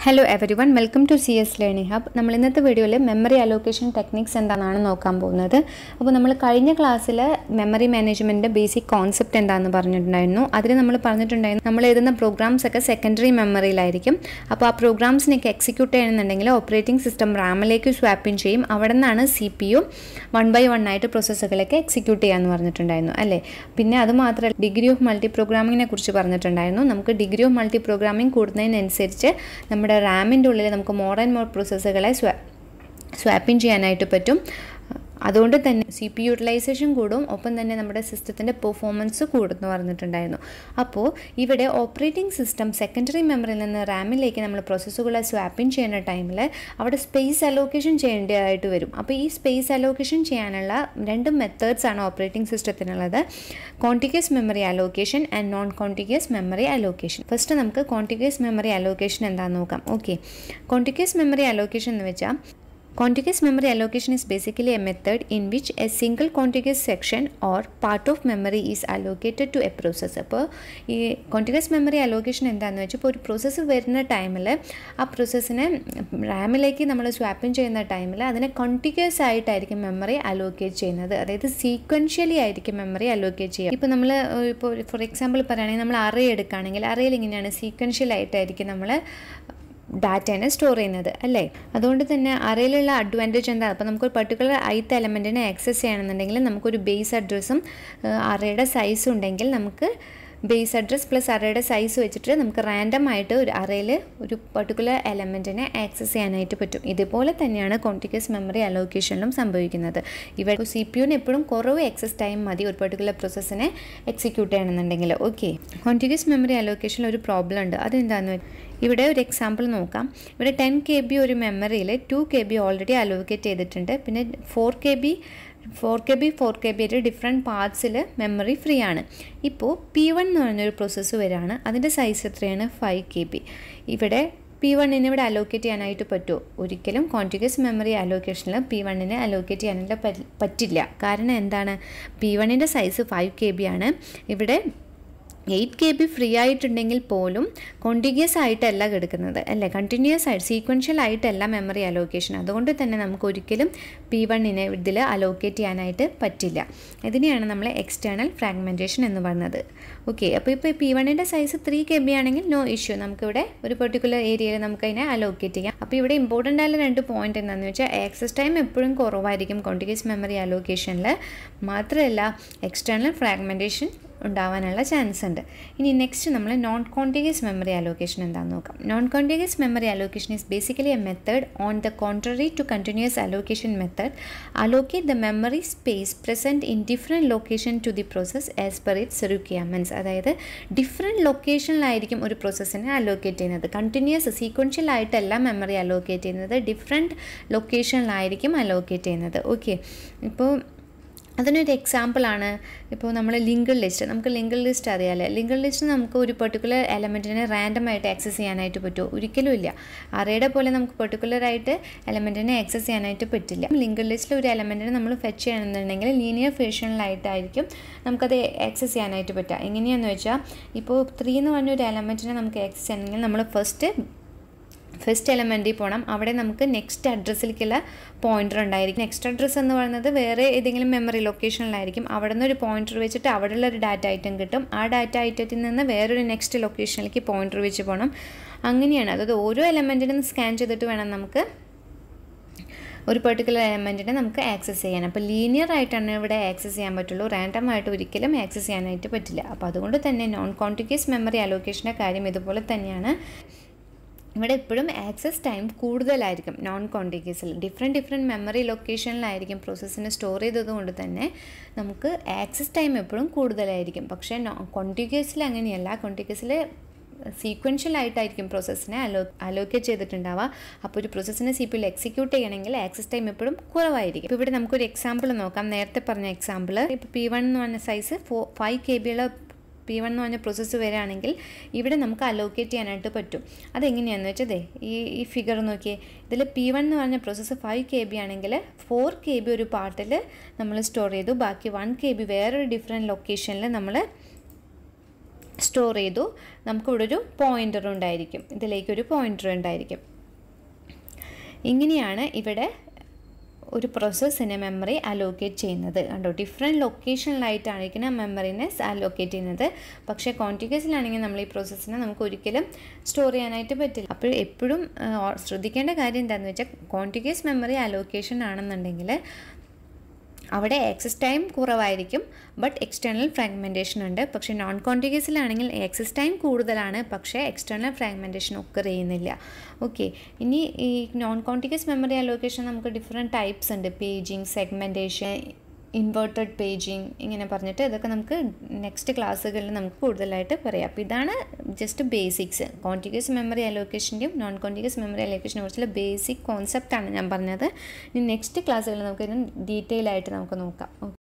Hello everyone welcome to C S learning hub നമ്മൾ ഇന്നത്തെ വീഡിയോയിൽ മെമ്മറി അലോക്കേഷൻ ടെക്നിക്സ് എന്താണെന്നാണ് നോക്കാൻ പോകുന്നത് അപ്പോൾ നമ്മൾ കഴിഞ്ഞ ക്ലാസ്സിൽ മെമ്മറി മാനേജ്മെൻറ്റിൻ്റെ ബേസിക് കോൺസെപ്റ്റ് എന്താണെന്ന് പറഞ്ഞിട്ടുണ്ടായിരുന്നു അതിൽ നമ്മൾ പറഞ്ഞിട്ടുണ്ടായിരുന്നു നമ്മൾ എഴുതുന്ന പ്രോഗ്രാംസ് ഒക്കെ സെക്കൻഡറി മെമ്മറിയിലായിരിക്കും അപ്പോൾ ആ പ്രോഗ്രാംസിനൊക്കെ എക്സിക്യൂട്ട് ചെയ്യണമെന്നുണ്ടെങ്കിൽ ഓപ്പറേറ്റിംഗ് സിസ്റ്റം റാമിലേക്ക് സ്വാപ്പിൻ ചെയ്യും അവിടെ നിന്നാണ് C P U one by one ആയിട്ട് പ്രോസസ്സുകളൊക്കെ എക്സിക്യൂട്ട് ചെയ്യാമെന്ന് പറഞ്ഞിട്ടുണ്ടായിരുന്നു അല്ലേ പിന്നെ അത് മാത്രമല്ല ഡിഗ്രി ഓഫ് മൾട്ടി പ്രോഗ്രാമിങ്ങിനെ കുറിച്ച് പറഞ്ഞിട്ടുണ്ടായിരുന്നു നമുക്ക് ഡിഗ്രി ഓഫ് മൾട്ടി പ്രോഗ്രാമിംഗ് കൂടുന്നതിനനുസരിച്ച് നമ്മുടെ റാമിൻ്റെ ഉള്ളിൽ നമുക്ക് മോർ ആൻഡ് മോർ പ്രോസസ്സുകളെ സ്വാ സ്വാപ്പിൻ ചെയ്യാനായിട്ട് പറ്റും അതുകൊണ്ട് തന്നെ സി പി യൂട്ടിലൈസേഷൻ കൂടും ഒപ്പം തന്നെ നമ്മുടെ സിസ്റ്റത്തിൻ്റെ പെർഫോമൻസ് കൂടുമെന്ന് പറഞ്ഞിട്ടുണ്ടായിരുന്നു അപ്പോൾ ഇവിടെ ഓപ്പറേറ്റിംഗ് സിസ്റ്റം സെക്കൻഡറി മെമ്മറിയിൽ നിന്ന് റാമിലേക്ക് നമ്മൾ പ്രോസസ്സുകളെ സ്വാപ്പിൻ ചെയ്യുന്ന ടൈമിൽ അവിടെ സ്പേസ് അലോക്കേഷൻ ചെയ്യേണ്ടതായിട്ട് വരും അപ്പോൾ ഈ സ്പേസ് അലോക്കേഷൻ ചെയ്യാനുള്ള രണ്ട് മെത്തേഡ്സ് ആണ് ഓപ്പറേറ്റിംഗ് സിസ്റ്റത്തിനുള്ളത് contiguous memory allocation and non contiguous memory allocation first നമുക്ക് കോണ്ടിഗ്യസ് മെമ്മറി അലോക്കേഷൻ എന്താണെന്ന് നോക്കാം ഓക്കെ കോണ്ടിഗ്യസ് മെമ്മറി അലോക്കേഷൻ എന്ന് വെച്ചാൽ Contiguous memory allocation is basically a method in which a single contiguous section or part of memory is allocated to a process. അപ്പോൾ ഈ contiguous memory allocation എന്താണെന്ന് വെച്ചാൽ ഇപ്പോൾ ഒരു പ്രോസസ്സ് വരുന്ന ടൈമിൽ ആ പ്രോസസ്സിനെ റാമിലേക്ക് നമ്മൾ സ്വാപ്പിൻ ചെയ്യുന്ന ടൈമിൽ അതിനെ കോണ്ടിഗ്യസ് ആയിട്ടായിരിക്കും മെമ്മറി അലോക്കേറ്റ് ചെയ്യുന്നത് അതായത് സീക്വൻഷ്യലി ആയിരിക്കും മെമ്മറി അലോക്കേറ്റ് ചെയ്യുക ഇപ്പോൾ നമ്മൾ ഇപ്പോൾ ഫോർ എക്സാമ്പിൾ പറയുകയാണെങ്കിൽ നമ്മൾ അറേ എടുക്കുകയാണെങ്കിൽ അറയിൽ ഇങ്ങനെയാണ് സീക്വൻഷ്യൽ ആയിട്ടായിരിക്കും നമ്മൾ ഡാറ്റേനെ സ്റ്റോർ ചെയ്യുന്നത് അല്ലേ അതുകൊണ്ട് തന്നെ അറയിലുള്ള അഡ്വാൻറ്റേജ് എന്താ അപ്പോൾ നമുക്കൊരു പർട്ടിക്കുലർ ഐത്ത് എലമെൻറ്റിനെ ആക്സസ് ചെയ്യണമെന്നുണ്ടെങ്കിൽ നമുക്കൊരു ബേസ് അഡ്രസ്സും അറയുടെ സൈസും ഉണ്ടെങ്കിൽ നമുക്ക് ബേസ് അഡ്രസ് പ്ലസ് അറയുടെ സൈസ് വെച്ചിട്ട് നമുക്ക് റാൻഡം ആയിട്ട് ഒരു അറയിൽ ഒരു പർട്ടിക്കുലർ എലമെൻറ്റിനെ ആക്സസ് ചെയ്യാനായിട്ട് പറ്റും ഇതുപോലെ തന്നെയാണ് കോണ്ടിഗ്യസ് മെമ്മറി അലോക്കേഷനിലും സംഭവിക്കുന്നത് ഇവിടെ സി പി യുവിന് എപ്പോഴും കുറവ് ആക്സസ് ടൈം മതി ഒരു പർട്ടിക്കുലർ പ്രോസസ്സിനെ എക്സിക്യൂട്ട് ചെയ്യണമെന്നുണ്ടെങ്കിൽ ഓക്കെ കോണ്ടിഗ്യസ് മെമ്മറി അലോക്കേഷനിൽ ഒരു പ്രോബ്ലം ഉണ്ട് അതെന്താണെന്ന് വെച്ചാൽ ഇവിടെ ഒരു എക്സാമ്പിൾ നോക്കാം ഇവിടെ ടെൻ കെ ബി ഒരു മെമ്മറിയിൽ two K B already allocate ചെയ്തിട്ടുണ്ട് പിന്നെ four K B four K B four K B ആയിട്ട് ഡിഫറെൻറ്റ് പാർട്സിൽ മെമ്മറി ഫ്രീ ആണ് ഇപ്പോൾ പി വൺ എന്ന് പറഞ്ഞൊരു പ്രോസസ്സ് വരികയാണ് അതിൻ്റെ സൈസ് എത്രയാണ് ഫൈവ് കെ ബി ഇവിടെ പി വണ്ണിന് ഇവിടെ അലോക്കേറ്റ് ചെയ്യാനായിട്ട് പറ്റുമോ ഒരിക്കലും കോണ്ടിഗ്യസ് മെമ്മറി അലോക്കേഷനിൽ പി വണ്ണിന് അലോക്കേറ്റ് ചെയ്യാനായിട്ട് പറ്റില്ല കാരണം എന്താണ് പി വണ്ണിൻ്റെ സൈസ് ഫൈവ് കെ ബി ആണ് ഇവിടെ എയ്റ്റ് കെ ബി ഫ്രീ ആയിട്ടുണ്ടെങ്കിൽ പോലും കോണ്ടിഗ്യസ് ആയിട്ടല്ല കിടക്കുന്നത് അല്ലേ കണ്ടിന്യൂസ് ആയിട്ട് സീക്വൻഷ്യൽ ആയിട്ടല്ല മെമ്മറി അലോക്കേഷൻ അതുകൊണ്ട് തന്നെ നമുക്ക് ഒരിക്കലും പി വണ്ണിനെ ഇതിൽ അലോക്കേറ്റ് ചെയ്യാനായിട്ട് പറ്റില്ല ഇതിനെയാണ് നമ്മൾ എക്സ്റ്റേണൽ ഫ്രാഗ്മെൻറ്റേഷൻ എന്ന് പറയുന്നത് ഓക്കെ അപ്പോൾ ഇപ്പോൾ പി വണ്ണിൻ്റെ സൈസ് ത്രീ കെ ബി ആണെങ്കിൽ നോ ഇഷ്യൂ നമുക്കിവിടെ ഒരു പെർട്ടിക്കുലർ ഏരിയയിൽ നമുക്ക് അതിനെ അലോക്കേറ്റ് ചെയ്യാം അപ്പോൾ ഇവിടെ ഇമ്പോർട്ടൻ്റ് ആയ രണ്ട് പോയിന്റ് എന്താണെന്ന് വെച്ചാൽ ആക്സസ് ടൈം എപ്പോഴും കുറവായിരിക്കും കോണ്ടിഗ്യസ് മെമ്മറി അലോക്കേഷനിൽ മാത്രമല്ല എക്സ്റ്റേണൽ ഫ്രാഗ്മെൻറ്റേഷൻ ഉണ്ടാവാനുള്ള ചാൻസ് ഉണ്ട് ഇനി നെക്സ്റ്റ് നമ്മൾ നോൺ കോണ്ടിഗ്യസ് മെമ്മറി അലോക്കേഷൻ എന്താണെന്ന് നോക്കാം non contiguous memory allocation is basically a method on the contrary to continuous allocation method allocate the memory space present in different location to the process as per its requirements അതായത് different ലൊക്കേഷനിലായിരിക്കും ഒരു പ്രോസസ്സിനെ allocate ചെയ്യുന്നത് continuous sequential ആയിട്ടല്ല memory allocate ചെയ്യുന്നത് different ലൊക്കേഷനിലായിരിക്കും allocate ചെയ്യുന്നത് okay ഇപ്പോൾ അതിനൊരു എക്സാമ്പിളാണ് ഇപ്പോൾ നമ്മൾ ലിങ്കിൾ ലിസ്റ്റ് നമുക്ക് ലിങ്കിൾ ലിസ്റ്റ് അറിയാമല്ലേ ലിങ്കിൾ ലിസ്റ്റ് നമുക്ക് ഒരു പെർട്ടിക്കുലർ എലമെൻറ്റിനെ റാൻഡമായിട്ട് ആക്സസ് ചെയ്യാനായിട്ട് പറ്റുമോ ഒരിക്കലും ഇല്ല അറയുടെ പോലെ നമുക്ക് പെർട്ടിക്കുലറായിട്ട് എലമെൻറ്റിനെ ആക്സസ് ചെയ്യാനായിട്ട് പറ്റില്ല ലിങ്കിൾ ലിസ്റ്റിൽ ഒരു എലമെൻറ്റിനെ നമ്മൾ ഫെച്ച് ചെയ്യണമെന്നുണ്ടെങ്കിൽ ലീനിയർ ഫേഷനിലായിട്ടായിരിക്കും നമുക്കത് ആക്സസ് ചെയ്യാനായിട്ട് പറ്റുക എങ്ങനെയാണെന്ന് വെച്ചാൽ ഇപ്പോൾ ത്രീ എന്ന് പറഞ്ഞ ഒരു എലമെൻറ്റിനെ നമുക്ക് ആക്സസ് ചെയ്യണമെങ്കിൽ നമ്മൾ ഫസ്റ്റ് ഫസ്റ്റ് എലമെൻറ്റിൽ പോകണം അവിടെ നമുക്ക് നെക്സ്റ്റ് അഡ്രസ്സിലേക്കുള്ള പോയിന്റർ ഉണ്ടായിരിക്കും നെക്സ്റ്റ് അഡ്രസ്സ് എന്ന് പറയുന്നത് വേറെ ഏതെങ്കിലും മെമ്മറി ലൊക്കേഷനിലായിരിക്കും അവിടെ നിന്ന് ഒരു പോയിന്റർ വെച്ചിട്ട് അവിടെയുള്ള ഒരു ഡാറ്റ ഐറ്റം കിട്ടും ആ ഡാറ്റ ഐറ്റത്തിൽ നിന്ന് വേറൊരു നെക്സ്റ്റ് ലൊക്കേഷനിലേക്ക് പോയിന്റർ വെച്ച് പോകണം അങ്ങനെയാണ് അതായത് ഓരോ എലമെൻറ്റിനും സ്കാൻ ചെയ്തിട്ട് വേണം നമുക്ക് ഒരു പെർട്ടിക്കുലർ എലമെൻറ്റിനെ നമുക്ക് ആക്സസ് ചെയ്യാൻ അപ്പോൾ ലീനിയർ ആയിട്ടാണ് ഇവിടെ ആക്സസ് ചെയ്യാൻ പറ്റുള്ളൂ റാൻഡം ആയിട്ട് ഒരിക്കലും ആക്സസ് ചെയ്യാനായിട്ട് പറ്റില്ല അപ്പോൾ അതുകൊണ്ട് തന്നെ നോൺ കോണ്ടിഗ്യസ് മെമ്മറി അലോക്കേഷൻ്റെ കാര്യം ഇതുപോലെ തന്നെയാണ് ഇവിടെ എപ്പോഴും ആക്സസ് ടൈം കൂടുതലായിരിക്കും നോൺ കോണ്ടിഗ്യസിൽ ഡിഫറെൻറ്റ് ഡിഫറെൻറ്റ് മെമ്മറി ലൊക്കേഷനിലായിരിക്കും പ്രോസസ്സിനെ സ്റ്റോർ ചെയ്തതുകൊണ്ട് തന്നെ നമുക്ക് ആക്സസ് ടൈം എപ്പോഴും കൂടുതലായിരിക്കും പക്ഷേ നോ കോണ്ടിഗ്യസിൽ അങ്ങനെയല്ല കോണ്ടിഗ്യസിൽ സീക്വൻഷ്യൽ ആയിട്ടായിരിക്കും പ്രോസസ്സിനെ അലോ അലോക്കേറ്റ് ചെയ്തിട്ടുണ്ടാവുക അപ്പോൾ ഒരു പ്രോസസ്സിനെ സി പി എക്സിക്യൂട്ട് ചെയ്യണമെങ്കിൽ ആക്സസ് ടൈം എപ്പോഴും കുറവായിരിക്കും ഇപ്പോൾ ഇവിടെ നമുക്കൊരു എക്സാമ്പിൾ നോക്കാം നേരത്തെ പറഞ്ഞ എക്സാമ്പിൾ ഇപ്പോൾ പി വൺ എന്ന് പറഞ്ഞ സൈസ് ഫോ ഫൈവ് കെ ബിയുള്ള പി വൺ എന്ന് പറഞ്ഞ പ്രോസസ്സ് വരികയാണെങ്കിൽ ഇവിടെ നമുക്ക് അലോക്കേറ്റ് ചെയ്യാനായിട്ട് പറ്റും അതെങ്ങനെയാണെന്ന് വെച്ചാൽ ഈ ഈ ഫിഗർ നോക്കിയേ ഇതിൽ പി വൺ എന്ന് പറഞ്ഞ പ്രോസസ്സ് ഫൈവ് കെ ബി ആണെങ്കിൽ ഫോർ കെ ബി ഒരു പാർട്ടിൽ നമ്മൾ സ്റ്റോർ ചെയ്തു ബാക്കി വൺ കെ ബി വേറൊരു ഡിഫറെൻറ്റ് ലൊക്കേഷനിൽ നമ്മൾ സ്റ്റോർ ചെയ്തു നമുക്കിവിടെ ഒരു പോയിൻ്റർ ഉണ്ടായിരിക്കും ഇതിലേക്കൊരു പോയിൻ്റർ ഉണ്ടായിരിക്കും ഇങ്ങനെയാണ് ഇവിടെ ഒരു പ്രോസസ്സിനെ മെമ്മറി അലോക്കേറ്റ് ചെയ്യുന്നത് കണ്ടോ ഡിഫറെൻറ്റ് ലൊക്കേഷനിലായിട്ടായിരിക്കണം മെമ്മറിനെ അലോക്കേറ്റ് ചെയ്യുന്നത് പക്ഷേ കോൺട്ടിഗ്യസിലാണെങ്കിൽ നമ്മൾ ഈ പ്രോസസ്സിനെ നമുക്ക് ഒരിക്കലും സ്റ്റോർ ചെയ്യാനായിട്ട് പറ്റില്ല അപ്പോൾ എപ്പോഴും ശ്രദ്ധിക്കേണ്ട കാര്യം എന്താണെന്ന് വെച്ചാൽ കോൺട്ടിഗ്യസ് മെമ്മറി അലോക്കേഷൻ ആണെന്നുണ്ടെങ്കിൽ അവിടെ ആക്സസ് ടൈം കുറവായിരിക്കും ബട്ട് എക്സ്റ്റേണൽ ഫ്രാഗ്മെൻറ്റേഷൻ ഉണ്ട് പക്ഷേ നോൺ കോണ്ടിഗ്യസിലാണെങ്കിൽ ആക്സസ് ടൈം കൂടുതലാണ് പക്ഷേ എക്സ്റ്റേണൽ ഫ്രാഗ്മെൻറ്റേഷൻ ഒക്കർ ചെയ്യുന്നില്ല ഓക്കെ ഇനി ഈ നോൺ കോണ്ടിഗ്യസ് മെമ്മറി അലോക്കേഷൻ നമുക്ക് ഡിഫറെൻറ്റ് ടൈപ്സ് ഉണ്ട് പേജിങ് സെഗ്മെൻറ്റേഷൻ ഇൻവേർട്ടഡ് പേജിങ് ഇങ്ങനെ പറഞ്ഞിട്ട് ഇതൊക്കെ നമുക്ക് നെക്സ്റ്റ് ക്ലാസ്സുകളിൽ നമുക്ക് കൂടുതലായിട്ട് പറയാം അപ്പോൾ ഇതാണ് ജസ്റ്റ് ബേസിക്സ് കോണ്ടിഗ്യസ് മെമ്മറി അലോക്കേഷൻ്റെയും നോൺ കോണ്ടിഗ്യസ് മെമ്മറി അലോക്കേഷനെ കുറിച്ചുള്ള ബേസിക് കോൺസെപ്റ്റാണ് ഞാൻ പറഞ്ഞത് ഇനി നെക്സ്റ്റ് ക്ലാസ്സുകളിൽ നമുക്ക് ഇതിന് ഡീറ്റെയിൽ ആയിട്ട് നമുക്ക് നോക്കാം